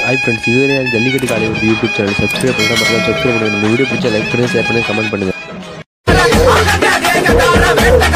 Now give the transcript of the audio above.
hi friends இதுவரை எனக்கு ஜல்லிக்கட்டு காலை ஒரு யூடியூப் சேனல் சப்ஸ்கிரைப் பண்ணால் மறக்காம சப்ஸ்கிரைப் பண்ணுங்கள் இந்த வீடியோ பிடிச்சா லைக் பண்ணுங்கள் ஷேர் பண்ணுங்கள் கமெண்ட் பண்ணுங்கள்